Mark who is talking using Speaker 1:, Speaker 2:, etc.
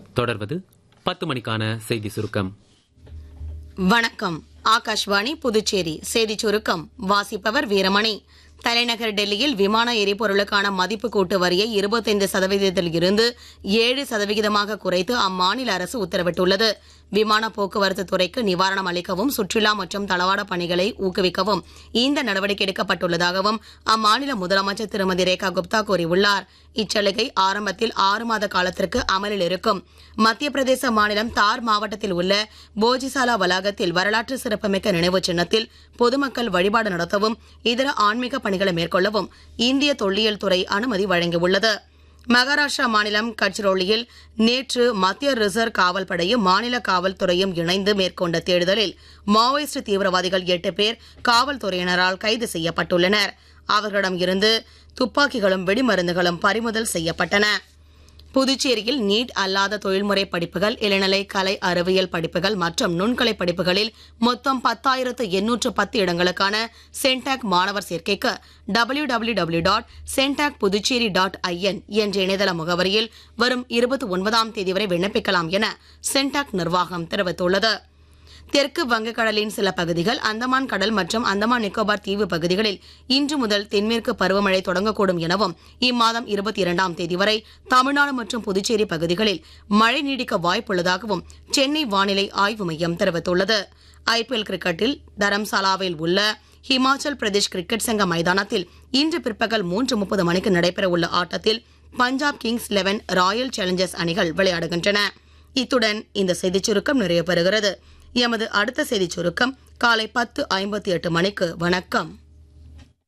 Speaker 1: தொடர்வது பத்து மணிக்கான செய்தி சுருக்கம்
Speaker 2: வணக்கம் ஆகாஷ்வாணி புதுச்சேரி செய்திச் சுருக்கம் வாசிப்பவர் வீரமணி தலைநகர் டெல்லியில் விமான எரிபொருளுக்கான மதிப்பு கூட்டு வரியை இருபத்தைந்து சதவீதத்தில் இருந்து ஏழு சதவிகிதமாக குறைத்து அம்மாநில அரசு உத்தரவிட்டுள்ளது விமான போக்குவரத்து துறைக்கு நிவாரணம் அளிக்கவும் சுற்றுலா மற்றும் தளவாட பணிகளை ஊக்குவிக்கவும் இந்த நடவடிக்கை எடுக்கப்பட்டுள்ளதாகவும் அம்மாநில முதலமைச்சர் திருமதி ரேகா குப்தா கூறியுள்ளார் இச்சலுகை ஆரம்பத்தில் ஆறு மாத காலத்திற்கு அமலில் இருக்கும் மத்திய பிரதேச மாநிலம் தார் மாவட்டத்தில் உள்ள போஜிசாலா வளாகத்தில் வரலாற்று சிறப்புமிக்க நினைவு சின்னத்தில் பொதுமக்கள் வழிபாடு நடத்தவும் இதர ஆன்மீக பணிகளை மேற்கொள்ளவும் இந்திய தொல்லியல் துறை அனுமதி வழங்கியுள்ளது மகாராஷ்டிரா மாநிலம் கட்ச்ரோலியில் நேற்று மத்திய ரிசர்வ் காவல் படையும் மாநில காவல்துறையும் இணைந்து மேற்கொண்ட தேடுதலில் மாவோயிஸ்ட் தீவிரவாதிகள் எட்டு பேர் காவல்துறையினரால் கைது செய்யப்பட்டுள்ளனர் அவர்களிடம் இருந்து துப்பாக்கிகளும் வெடிமருந்துகளும் பறிமுதல் செய்யப்பட்டன புதுச்சேரியில் நீட் அல்லாத தொழில்முறை படிப்புகள் இளநிலை கலை அறிவியல் படிப்புகள் மற்றும் நுண்கலை படிப்புகளில் மொத்தம் பத்தாயிரத்து எண்ணூற்று பத்து இடங்களுக்கான சென்டாக் மாணவர் சேர்க்கைக்கு W W W dot Centac Puducherry dot I N என்ற இணையதள முகவரியில் வரும் இருபத்தி ஒன்பதாம் தேதி வரை விண்ணப்பிக்கலாம் என சென்டாக் நிர்வாகம் தெரிவித்துள்ளது தெற்கு வங்கக்கடலின் சில பகுதிகள் அந்தமான் கடல் மற்றும் அந்தமான் நிக்கோபார் தீவு பகுதிகளில் இன்று முதல் தென்மேற்கு பருவமழை தொடங்கக்கூடும் எனவும் இம்மாதம் இருபத்தி இரண்டாம் தேதி வரை தமிழ்நாடு மற்றும் புதுச்சேரி பகுதிகளில் மழை நீடிக்க வாய்ப்புள்ளதாகவும் சென்னை வானிலை ஆய்வு மையம் தெரிவித்துள்ளது ஐபிஎல் கிரிக்கெட்டில் தரம்சாலாவில் உள்ள ஹிமாச்சல் பிரதேஷ் கிரிக்கெட் சங்க மைதானத்தில் இன்று பிற்பகல் மூன்று முப்பது மணிக்கு நடைபெறவுள்ள ஆட்டத்தில் Punjab kings eleven royal challengers அணிகள் விளையாடுகின்றன இத்துடன் இந்த செய்திச் சுருக்கம் நிறைவு பெறுகிறது எமது அடுத்த செய்திச் சுருக்கம் காலை பத்து ஐம்பத்தி எட்டு மணிக்கு வணக்கம்